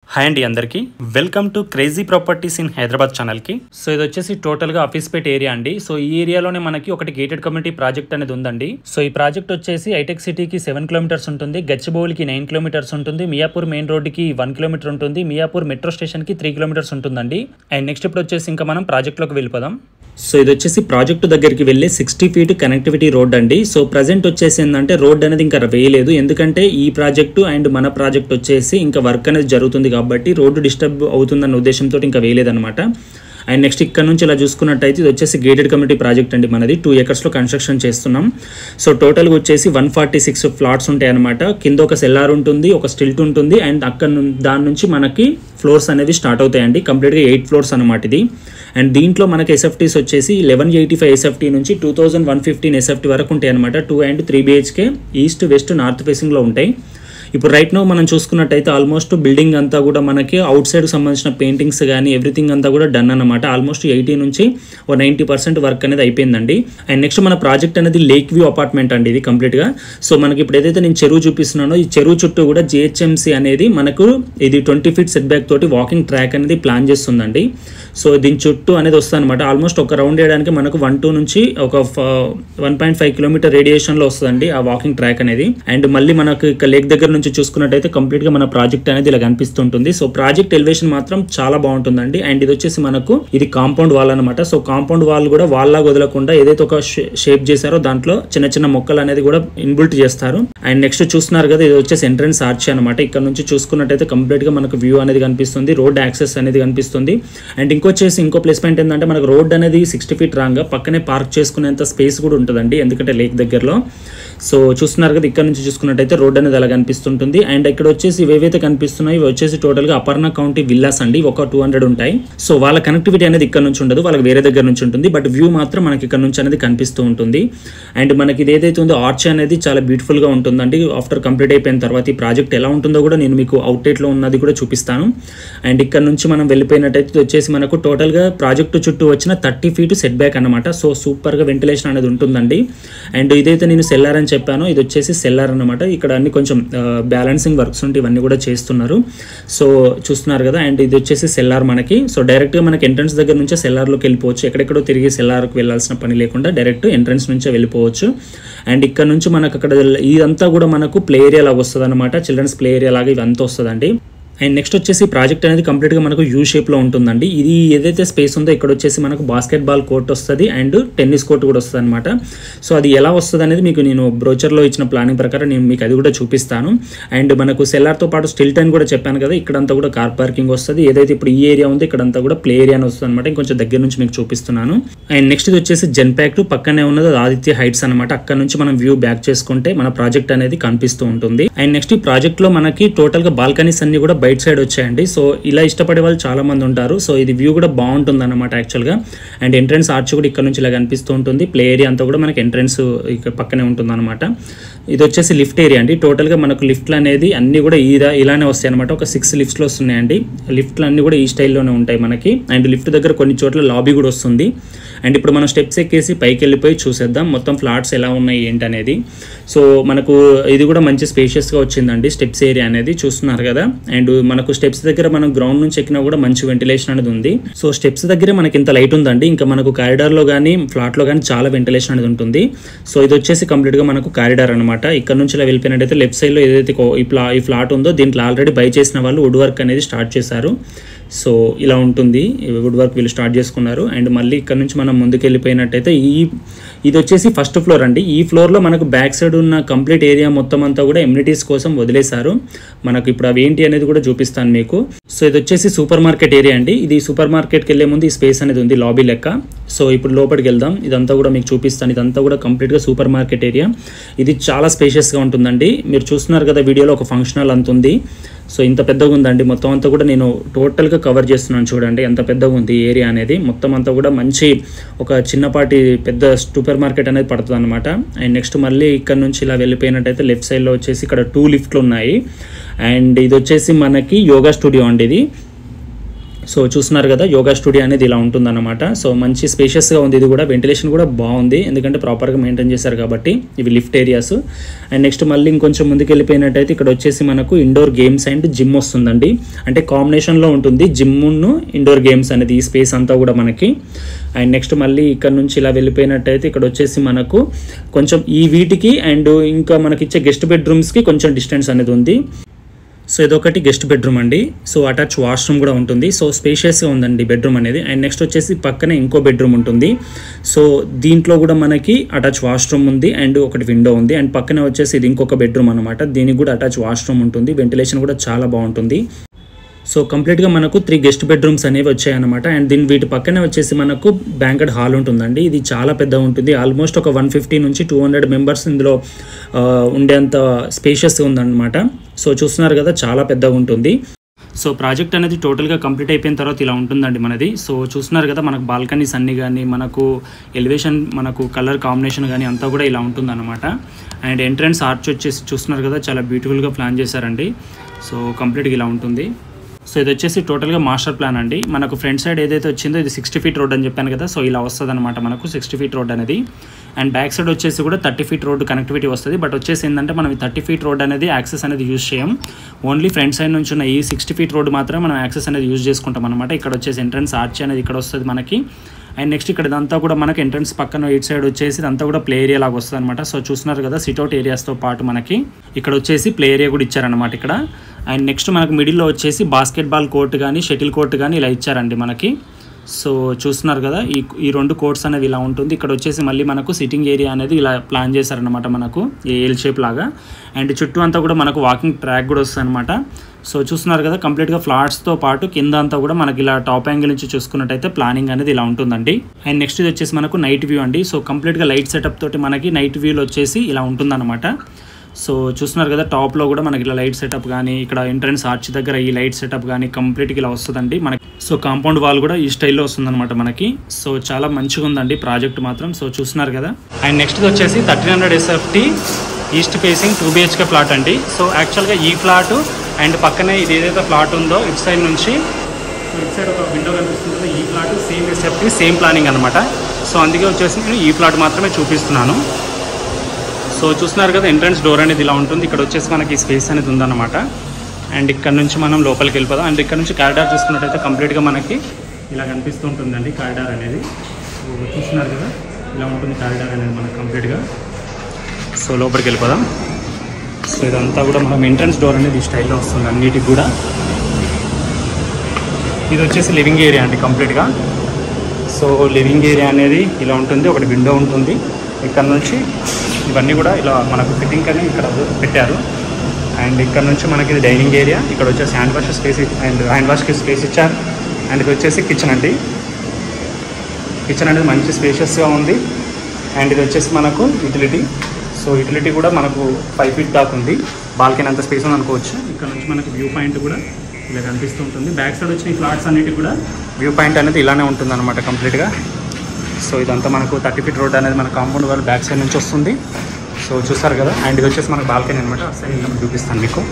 hi అండి అందరికీ welcome to crazy properties in Hyderabad ఛానల్కి సో ఇది వచ్చేసి టోటల్గా ఆఫీస్పేట్ ఏరియా అండి సో ఈ ఏరియాలోనే మనకి ఒకటి గేటెడ్ కమ్యూనిటీ ప్రాజెక్ట్ అనేది ఉందండి సో ఈ ప్రాజెక్ట్ వచ్చేసి హైటెక్ సిటీకి సెవెన్ కిలోమీటర్స్ ఉంటుంది గచ్చిబౌలికి నైన్ కిలోమీటర్స్ ఉంటుంది మియాపూర్ మెయిన్ రోడ్డుకి వన్ కిలోమీటర్ ఉంటుంది మియాపూర్ మెట్రో స్టేషన్కి త్రీ కిలోమీటర్స్ ఉంటుందండి అండ్ నెక్స్ట్ ఇప్పుడు వచ్చేసి ఇంకా మనం ప్రాజెక్ట్లోకి వెళ్ళిపోదాం సో ఇది వచ్చేసి ప్రాజెక్ట్ దగ్గరికి వెళ్ళే సిక్స్టీ ఫీట్ కనెక్టివిటీ రోడ్ అండి సో ప్రజెంట్ వచ్చేసి ఏంటంటే రోడ్ అనేది ఇంకా వేయలేదు ఎందుకంటే ఈ ప్రాజెక్టు అండ్ మన ప్రాజెక్ట్ వచ్చేసి ఇంకా వర్క్ అనేది జరుగుతుంది కాబట్టి రోడ్డు డిస్టర్బ్ అవుతుందన్న ఉద్దేశంతో ఇంకా వేయలేదన్నమాట అండ్ నెక్స్ట్ ఇక్కడ నుంచి ఇలా చూసుకున్నట్టయితే ఇది వచ్చేసి గేటెడ్ కమ్యూనిటీ ప్రాజెక్ట్ అండి మనది టూ ఎకర్స్లో కన్స్ట్రక్షన్ చేస్తున్నాం సో టోటల్గా వచ్చేసి వన్ ఫార్టీ సిక్స్ ఫ్లాట్స్ ఉంటాయి అనమాట కింద ఒక సెల్లార్ ఉంటుంది ఒక స్టిల్ట్ ఉంటుంది అండ్ అక్కడ ను- దాని నుంచి మనకి ఫ్లోర్స్ అనేవి స్టార్ట్ అవుతాయండి కంప్లీట్గా ఎయిట్ ఫ్లోర్స్ అనమాట ఇది అండ్ దీంట్లో మనకి ఎస్ఎఫ్టీస్ వచ్చేసి లెవెన్ ఎయిటీ ఫైవ్ ఎస్ఎఫ్టీ నుంచి two thousand one fifteen SFT వరకు ఉంటాయి అనమాట two and three BHK east west north ఫేసింగ్లో ఉంటాయి ఇప్పుడు రైట్ నో మనం చూసుకున్నట్టయితే ఆల్మోస్ట్ బిల్డింగ్ అంతా కూడా మనకి అవుట్ సైడ్ సంబంధించిన పెయింటింగ్స్ కానీ ఎవ్రీథింగ్ అంతా కూడా డన్ అనమాట ఆల్మోస్ట్ ఎయిటీ నుంచి ఒక నైంటీ పర్సెంట్ వర్క్ అనేది అయిపోయిందండి అండ్ నెక్స్ట్ మన ప్రాజెక్ట్ అనేది లేక్ వ్యూ అపార్ట్మెంట్ అండి ఇది కంప్లీట్గా సో మనకి ఇప్పుడు ఏదైతే నేను చెరువు చూపిస్తున్నానో ఈ చెరువు చుట్టూ కూడా జిహెచ్ఎంసీ అనేది మనకు ఇది ట్వంటీ ఫీట్ సెట్ బ్యాక్ తోటి వాకింగ్ ట్రాక్ అనేది ప్లాన్ చేస్తుందండి సో దీని చుట్టూ అనేది వస్తుంది అనమాట ఆల్మోస్ట్ ఒక రౌండ్ వేయడానికి మనకు వన్ టూ నుంచి ఒక వన్ పాయింట్ ఫైవ్ కిలోమీటర్ రేడియేషన్లో వస్తుందండి ఆ వాకింగ్ ట్రాక్ అనేది అండ్ మళ్ళీ మనకు ఇక లేక్ దగ్గర నుంచి చూసుకున్నట్టయితే కంప్లీట్ గా మన ప్రాజెక్ట్ అనేది ఇలా కనిపిస్తుంటుంది సో ప్రాజెక్ట్ ఎలివేషన్ మాత్రం చాలా బాగుంటుందండి అండ్ ఇది వచ్చేసి మనకు ఇది కాంపౌండ్ వాల్ అనమాట సో కాంపౌండ్ వాల్ కూడా వాళ్ళ వదలకుండా ఏదైతే ఒక షేప్ చేశారో దాంట్లో చిన్న చిన్న మొక్కలు అనేది కూడా ఇన్బిల్ట్ చేస్తారు అండ్ నెక్స్ట్ చూస్తున్నారు కదా ఇది వచ్చేసి ఎంట్రన్స్ ఆర్చ్ అనమాట ఇక్కడ నుంచి చూసుకున్నట్టయితే కంప్లీట్ గా మనకు వ్యూ అనేది కనిపిస్తుంది రోడ్ యాక్సెస్ అనేది కనిపిస్తుంది అండ్ ఇంకొచ్చేసి ఇంకో ప్లేస్ పాయింట్ ఏంటంటే మనకు రోడ్ అనేది సిక్స్టీ ఫీట్ రాంగ్ పక్కనే పార్క్ చేసుకునేంత స్పేస్ కూడా ఉంటుందండి ఎందుకంటే లేక్ దగ్గరలో సో చూస్తున్నారు కదా ఇక్కడ నుంచి చూసుకున్నట్టయితే రోడ్ అనేది అలా కనిపిస్తుంటుంది అండ్ ఇక్కడ వచ్చేసి ఇవి ఏవైతే కనిపిస్తున్నాయో ఇవి వచ్చేసి టోటల్ గా అపర్ణ కౌంటీ విల్లాస్ అండి ఒక టూ హండ్రెడ్ ఉంటాయి సో వాళ్ళ కనెక్టివిటీ అనేది ఇక్కడ నుంచి ఉండదు వాళ్ళకి వేరే దగ్గర నుంచి ఉంటుంది బట్ వ్యూ మాత్రం మనకి ఇక్కడ నుంచి అనేది కనిపిస్తూ ఉంటుంది అండ్ మనకి ఇది ఏదైతే ఉందో ఆర్చ్ అనేది చాలా బ్యూటిఫుల్ గా ఉంటుందండి ఆఫ్టర్ కంప్లీట్ అయిపోయిన తర్వాత ఈ ప్రాజెక్ట్ ఎలా ఉంటుందో కూడా నేను మీకు అవుట్లెట్ లో ఉన్నది కూడా చూపిస్తాను అండ్ ఇక్కడ నుంచి మనం వెళ్ళిపోయినట్టయితే ఇది వచ్చేసి మనకు టోటల్ గా ప్రాజెక్ట్ చుట్టూ వచ్చిన థర్టీ ఫీట్ సెట్ బ్యాక్ అనమాట సో సూపర్ గా వెంటిలేషన్ అనేది ఉంటుందండి అండ్ ఇదైతే నేను సెల్లార్ అని చెప్పాను ఇది వచ్చేసి సెల్లార్ అనమాట ఇక్కడ అన్ని కొంచెం బ్యాలెన్సింగ్ వర్క్స్ ఉంటే ఇవన్నీ కూడా చేస్తున్నారు సో చూస్తున్నారు కదా అండ్ ఇది వచ్చేసి సెల్లార్ మనకి సో డైరెక్ట్ గా మనకి ఎంట్రన్స్ దగ్గర నుంచే సెల్లార్లోకి వెళ్ళిపోవచ్చు ఎక్కడెక్కడో తిరిగి సెల్లార్కి వెళ్ళాల్సిన పని లేకుండా డైరెక్ట్ ఎంట్రన్స్ నుంచే వెళ్ళిపోవచ్చు అండ్ ఇక్కడ నుంచి మనకు అక్కడ ఇదంతా కూడా మనకు ప్లే ఏరియా లాగా వస్తుంది అనమాట చిల్డ్రన్స్ ప్లే ఏరియా లాగా ఇదంతా వస్తుందండి అండ్ నెక్స్ట్ వచ్చేసి ప్రాజెక్ట్ అనేది కంప్లీట్గా మనకు యూ షేప్లో ఉంటుందండి ఇది ఏదైతే స్పేస్ ఉందో ఇక్కడ వచ్చేసి మనకు బాస్కెట్ బాల్ కోర్ట్ వస్తుంది అండ్ టెన్నిస్ కోర్ట్ కూడా వస్తుంది అనమాట సో అది ఎలా వస్తుంది అనేది మీకు నేను బ్రోచర్లో ఇచ్చిన ప్లానింగ్ ప్రకారం నేను మీకు అది కూడా చూపిస్తాను అండ్ మనకు సెల్లార్తో పాటు స్టిల్టన్ కూడా చెప్పాను కదా ఇక్కడంతా కూడా కార్ పార్కింగ్ వస్తుంది ఏదైతే ఇప్పుడు ఈ ఏరియా ఉందో ఇక్కడంతా కూడా ప్లే ఏరియా అని వస్తుంది అనమాట ఇంకొంచెం దగ్గర నుంచి మీకు చూపిస్తున్నాను అండ్ నెక్స్ట్ ఇది వచ్చేసి జెన్ ప్యాక్ట్ పక్కనే ఉన్నది అది ఆదిత్య హైట్స్ అనమాట అక్కడ నుంచి మనం వ్యూ బ్యాక్ చేసుకుంటే మన ప్రాజెక్ట్ అనేది కనిపిస్తూ ఉంటుంది అండ్ నెక్స్ట్ ఈ ప్రాజెక్ట్ లో మనకి టోటల్ గా బాల్కనీస్ అన్ని కూడా బయట సైడ్ వచ్చాయండి సో ఇలా ఇష్టపడే వాళ్ళు చాలా మంది ఉంటారు సో ఇది వ్యూ కూడా బాగుంటుంది అనమాట యాక్చువల్ గా అండ్ ఎంట్రన్స్ ఆర్చ్ కూడా ఇక్కడ నుంచి ఇలా కనిపిస్తూ ఉంటుంది ప్లే ఏరియా అంతా కూడా మనకి ఎంట్రన్స్ ఇక్కడ పక్కనే ఉంటుంది అనమాట ఇది వచ్చేసి లిఫ్ట్ ఏరియా అండి టోటల్ గా మనకు లిఫ్ట్లు అనేది అన్ని కూడా ఇలా ఇలానే వస్తాయి అనమాట ఒక సిక్స్ లిఫ్ట్స్ వస్తున్నాయండి లిఫ్ట్లు అన్ని కూడా ఈ స్టైల్లోనే ఉంటాయి మనకి అండ్ లిఫ్ట్ దగ్గర కొన్ని చోట్ల లాబీ కూడా వస్తుంది అండ్ ఇప్పుడు మనం స్టెప్స్ ఎక్కేసి పైకి వెళ్ళిపోయి చూసేద్దాం మొత్తం ఫ్లాట్స్ ఎలా ఉన్నాయి ఏంటి అనేది సో మనకు ఇది కూడా మంచి స్పేషియస్గా వచ్చిందండి స్టెప్స్ ఏరియా అనేది చూస్తున్నారు కదా అండ్ మనకు స్టెప్స్ దగ్గర మనం గ్రౌండ్ నుంచి ఎక్కినా కూడా మంచి వెంటిలేషన్ అనేది ఉంది సో స్టెప్స్ దగ్గర మనకి ఇంత లైట్ ఉందండి ఇంకా మనకు కారిడార్లో కానీ ఫ్లాట్లో కానీ చాలా వెంటిలేషన్ అనేది ఉంటుంది సో ఇది వచ్చేసి కంప్లీట్గా మనకు కారిడార్ అనమాట ఇక్కడ నుంచి ఇలా వెళ్ళిపోయినట్టయితే లెఫ్ట్ సైడ్లో ఏదైతే కో- ఈ ఫ్లా ఈ ఫ్లాట్ ఉందో దీంట్లో ఆల్రెడీ బై చేసిన వాళ్ళు వుడ్ వర్క్ అనేది స్టార్ట్ చేశారు సో ఇలా ఉంటుంది వుడ్ వర్క్ వీళ్ళు స్టార్ట్ చేసుకున్నారు అండ్ మళ్ళీ ఇక్కడ నుంచి మనం ముందుకు వెళ్ళిపోయినట్టయితే ఈ ఇది వచ్చేసి ఫస్ట్ ఫ్లోర్ అండి ఈ ఫ్లోర్లో మనకు బ్యాక్ సైడ్ ఉన్న కంప్లీట్ ఏరియా మొత్తం అంతా కూడా ఎమ్యూనిటీస్ కోసం వదిలేశారు మనకు ఇప్పుడు అవి ఏంటి అనేది కూడా చూపిస్తాను మీకు సో ఇది వచ్చేసి సూపర్ మార్కెట్ ఏరియా అండి ఇది సూపర్ మార్కెట్కి వెళ్ళే ముందు ఈ స్పేస్ అనేది ఉంది లాబీ లెక్క సో ఇప్పుడు లోపలికి వెళ్దాం ఇదంతా కూడా మీకు చూపిస్తాను ఇదంతా కూడా కంప్లీట్గా సూపర్ మార్కెట్ ఏరియా ఇది చాలా స్పేషియస్గా ఉంటుందండి మీరు చూస్తున్నారు కదా వీడియోలో ఒక ఫంక్షనల్ అంత ఉంది సో ఇంత పెద్దగా ఉందండి మొత్తం అంతా కూడా నేను టోటల్గా కవర్ చేస్తున్నాను చూడండి ఎంత పెద్దగా ఉంది ఈ ఏరియా అనేది మొత్తం అంతా కూడా మంచి ఒక చిన్నపాటి పెద్ద సూపర్ మార్కెట్ అనేది పడుతుంది అనమాట అండ్ నెక్స్ట్ మళ్ళీ ఇక్కడ నుంచి ఇలా వెళ్ళిపోయినట్టయితే లెఫ్ట్ సైడ్లో వచ్చేసి ఇక్కడ టూ లిఫ్ట్లు ఉన్నాయి అండ్ ఇది వచ్చేసి మనకి యోగా స్టూడియో అండి ఇది సో చూస్తున్నారు కదా యోగా స్టూడియో అనేది ఇలా ఉంటుందన్నమాట సో మంచి స్పేషియస్గా ఉంది ఇది కూడా వెంటిలేషన్ కూడా బాగుంది ఎందుకంటే ప్రాపర్గా మెయింటైన్ చేశారు కాబట్టి ఇవి లిఫ్ట్ ఏరియాస్ అండ్ నెక్స్ట్ మళ్ళీ ఇంకొంచెం ముందుకు వెళ్ళిపోయినట్టయితే ఇక్కడ వచ్చేసి మనకు ఇండోర్ గేమ్స్ అండ్ జిమ్ వస్తుందండి అంటే కాంబినేషన్లో ఉంటుంది జిమ్ను ఇండోర్ గేమ్స్ అనేది ఈ స్పేస్ అంతా కూడా మనకి అండ్ నెక్స్ట్ మళ్ళీ ఇక్కడ నుంచి ఇలా వెళ్ళిపోయినట్టయితే ఇక్కడ వచ్చేసి మనకు కొంచెం ఈ వీటికి అండ్ ఇంకా మనకి ఇచ్చే గెస్ట్ బెడ్రూమ్స్కి కొంచెం డిస్టెన్స్ అనేది ఉంది సో ఇదొకటి గెస్ట్ బెడ్రూమ్ అండి సో అటాచ్ వాష్రూమ్ కూడా ఉంటుంది సో స్పేషియస్గా ఉందండి బెడ్రూమ్ అనేది అండ్ నెక్స్ట్ వచ్చేసి పక్కనే ఇంకో బెడ్రూమ్ ఉంటుంది సో దీంట్లో కూడా మనకి అటాచ్ వాష్రూమ్ ఉంది అండ్ ఒకటి విండో ఉంది అండ్ పక్కనే వచ్చేసి ఇది ఇంకొక బెడ్రూమ్ అనమాట దీనికి కూడా అటాచ్ వాష్రూమ్ ఉంటుంది వెంటిలేషన్ కూడా చాలా బాగుంటుంది సో కంప్లీట్గా మనకు త్రీ గెస్ట్ బెడ్రూమ్స్ అనేవి వచ్చాయన్నమాట అండ్ దీని వీటి పక్కనే వచ్చేసి మనకు బ్యాంకెట్ హాల్ ఉంటుందండి ఇది చాలా పెద్ద ఉంటుంది ఆల్మోస్ట్ ఒక వన్ ఫిఫ్టీ నుంచి టూ హండ్రెడ్ మెంబర్స్ ఇందులో ఆ, ఉండేంత స్పేషియస్ ఉందన్నమాట సో చూస్తున్నారు కదా చాలా పెద్దగా ఉంటుంది సో ప్రాజెక్ట్ అనేది టోటల్గా కంప్లీట్ అయిపోయిన తర్వాత ఇలా ఉంటుందండి మనది సో చూస్తున్నారు కదా మనకు బాల్కనీస్ అన్నీ కానీ మనకు ఎలివేషన్ మనకు కలర్ కాంబినేషన్ కానీ అంతా కూడా ఇలా ఉంటుందన్నమాట అండ్ ఎంట్రన్స్ ఆర్చ్ వచ్చేసి చూస్తున్నారు కదా చాలా బ్యూటిఫుల్గా ప్లాన్ చేశారండి సో కంప్లీట్గా ఇలా ఉంటుంది సో ఇది వచ్చేసి టోటల్గా మాస్టర్ ప్లాన్ అండి మనకు ఫ్రంట్ సైడ్ ఏదైతే వచ్చిందో ఇది సిక్స్టీ ఫీట్ రోడ్ అని చెప్పాను కదా సో ఇలా వస్తుంది అనమాట మనకు సిక్స్టీ ఫీట్ రోడ్ అనేది అండ్ బ్యాక్ సైడ్ వచ్చేసి కూడా థర్టీ ఫీట్ రోడ్ కనెక్టివిటీ వస్తుంది బట్ వచ్చేసి ఏంటంటే మనం ఈ థర్టీ ఫీట్ రోడ్ అనేది యాక్సెస్ అనేది యూజ్ చేయం ఓన్లీ ఫ్రంట్ సైడ్ నుంచి ఉన్న ఈ సిక్స్టీ ఫీట్ రోడ్ మాత్రమే మనం యాక్సెస్ అనేది యూజ్ చేసుకుంటాం అనమాట ఇక్కడ వచ్చేసి ఎంట్రన్స్ ఆర్చ్ అనేది ఇక్కడ వస్తుంది మనకి అండ్ నెక్స్ట్ ఇక్కడ ఇదంతా కూడా మనకి ఎంట్రన్స్ పక్కన ఇటు సైడ్ వచ్చేసి ఇదంతా కూడా ప్లే ఏరియా లాగా వస్తుంది అనమాట సో చూస్తున్నారు కదా సిట్అవుట్ ఏరియాస్తో పాటు మనకి ఇక్కడ వచ్చేసి ప్లే ఏరియా కూడా ఇచ్చారనమాట ఇక్కడ అండ్ నెక్స్ట్ మనకు మిడిల్లో వచ్చేసి బాస్కెట్బాల్ కోర్ట్ కానీ షటిల్ కోర్ట్ కానీ ఇలా ఇచ్చారండి మనకి సో చూస్తున్నారు కదా ఈ ఈ రెండు కోర్ట్స్ అనేవి ఇలా ఉంటుంది ఇక్కడ వచ్చేసి మళ్ళీ మనకు సిట్టింగ్ ఏరియా అనేది ఇలా ప్లాన్ చేశారనమాట మనకు ఎల్ షేప్ లాగా అండ్ చుట్టూ అంతా కూడా మనకు వాకింగ్ ట్రాక్ కూడా వస్తుంది అనమాట సో చూస్తున్నారు కదా కంప్లీట్గా ఫ్లాట్స్తో పాటు కింద అంతా కూడా మనకి ఇలా టాప్ యాంగిల్ నుంచి చూసుకున్నట్టయితే ప్లానింగ్ అనేది ఇలా ఉంటుందండి అండ్ నెక్స్ట్ ఇది వచ్చేసి మనకు నైట్ వ్యూ అండి సో కంప్లీట్గా లైట్ సెటప్ తోటి మనకి నైట్ వ్యూలో వచ్చేసి ఇలా ఉంటుందన్నమాట సో చూస్తున్నారు కదా టాప్లో కూడా మనకి ఇలా లైట్ సెటప్ కానీ ఇక్కడ ఎంట్రన్స్ ఆర్చ్ దగ్గర ఈ లైట్ సెటప్ కానీ కంప్లీట్గా ఇలా వస్తుందండి మనకి సో కాంపౌండ్ వాల్ కూడా ఈ స్టైల్లో వస్తుందన్నమాట మనకి సో చాలా మంచిగా ఉందండి ప్రాజెక్ట్ మాత్రం సో చూస్తున్నారు కదా అండ్ నెక్స్ట్ వచ్చేసి thirteen hundred SFT east facing two BHK flat అండి సో యాక్చువల్గా ఈ ఫ్లాట్ అండ్ పక్కనే ఇది ఏదైతే ఫ్లాట్ ఉందో ఇటు సైడ్ నుంచి సో ఇటు సైడ్ ఒక విండో కనిపిస్తుంది కదా, ఈ flat same SFT same planning అనమాట సో అందుకే వచ్చేసి నేను ఈ ఫ్లాట్ మాత్రమే చూపిస్తున్నాను సో చూస్తున్నారు కదా ఎంట్రన్స్ డోర్ అనేది ఇలా ఉంటుంది ఇక్కడ వచ్చేసి మనకి స్పేస్ అనేది ఉందన్నమాట అండ్ ఇక్కడ నుంచి మనం లోపలికి వెళ్ళిపోదాం అండ్ ఇక్కడ నుంచి కారిడార్ చూసుకున్నట్టయితే కంప్లీట్గా మనకి ఇలా కనిపిస్తూ ఉంటుందండి కారిడార్ అనేది సో చూస్తున్నారు కదా ఇలా ఉంటుంది కారిడార్ అనేది మనకి కంప్లీట్గా సో లోపలికి వెళ్ళిపోదాం సో ఇదంతా కూడా మనం ఎంట్రన్స్ డోర్ అనేది ఈ స్టైల్లో వస్తుంది అన్నిటికి కూడా ఇది వచ్చేసి లివింగ్ ఏరియా అండి కంప్లీట్గా సో లివింగ్ ఏరియా అనేది ఇలా ఉంటుంది ఒకటి విండో ఉంటుంది ఇక్కడ నుంచి ఇవన్నీ కూడా ఇలా మనకు ఫిట్టింగ్ అని ఇక్కడ పెట్టారు అండ్ ఇక్కడ నుంచి మనకి ఇది డైనింగ్ ఏరియా ఇక్కడ వచ్చేసి hand wash space and hand వాష్కి స్పేస్ ఇచ్చారు అండ్ ఇది వచ్చేసి కిచెన్ అండి కిచెన్ అనేది మంచి స్పేషియస్గా ఉంది అండ్ ఇది వచ్చేసి మనకు యూటిలిటీ సో యూటిలిటీ కూడా మనకు ఫైవ్ ఫీట్ దాకా ఉంది బాల్కనీ అంత స్పేస్ ఉంది అనుకోవచ్చు ఇక్కడ నుంచి మనకి వ్యూ పాయింట్ కూడా ఇలా కనిపిస్తూ ఉంటుంది బ్యాక్ సైడ్ వచ్చిన ఈ ఫ్లాట్స్ అన్నిటి కూడా వ్యూ పాయింట్ అనేది ఇలానే ఉంటుంది అనమాట కంప్లీట్గా సో ఇదంతా మనకు థర్టీ ఫీట్ రోడ్ అనేది మన కాంపౌండ్ వాళ్ళ బ్యాక్ సైడ్ నుంచి వస్తుంది సో చూస్తారు కదా అండ్ ఇది వచ్చేసి మనకు బాల్కనీ అనమాట ఆ సైడ్ ఇంకా చూపిస్తాను మీకు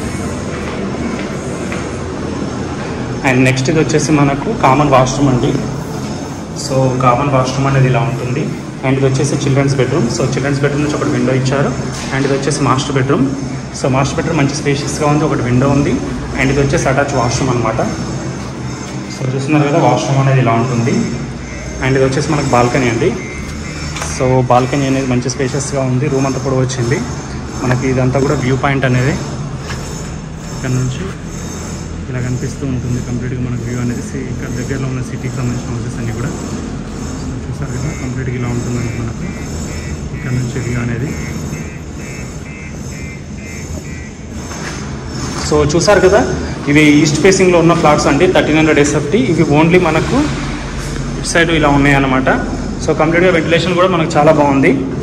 అండ్ నెక్స్ట్ ఇది వచ్చేసి మనకు కామన్ వాష్రూమ్ అండి సో కామన్ వాష్రూమ్ అనేది ఇలా ఉంటుంది అండ్ ఇది వచ్చేసి children's bedroom so children's bedroom నుంచి ఒకటి విండో ఇచ్చారు అండ్ ఇది వచ్చేసి master bedroom so master bedroom మంచి స్పేషియస్గా ఉంది ఒకటి విండో ఉంది అండ్ ఇది వచ్చేసి అటాచ్ వాష్రూమ్ అనమాట సో చూస్తున్నారు కదా వాష్రూమ్ అనేది ఇలా ఉంటుంది అండ్ ఇది వచ్చేసి మనకు బాల్కనీ అండి సో బాల్కనీ అనేది మంచి స్పేషియస్గా ఉంది రూమ్ అంతా కూడా వచ్చింది మనకి ఇదంతా కూడా వ్యూ పాయింట్ అనేది ఇక్కడ నుంచి ఇలా కనిపిస్తూ ఉంటుంది కంప్లీట్గా మనకు వ్యూ అనేది సి- ఇక్కడ దగ్గరలో ఉన్న సిటీకి సంబంధించిన హౌసెస్ అన్నీ కూడా సో చూసారు కదా కంప్లీట్గా ఇలా ఉంటుందండి మనకు ఇక్కడ నుంచి వ్యూ అనేది సో చూసారు కదా ఇవి ఈస్ట్ ఫేసింగ్లో ఉన్న ఫ్లాట్స్ అండి థర్టీన్ హండ్రెడ్ ఎస్ఎఫ్టీ ఇవి ఓన్లీ మనకు ఇటు సైడ్ ఇలా ఉన్నాయి అన్నమాట సో కంప్లీట్గా వెంటిలేషన్ కూడా మనకు చాలా బాగుంది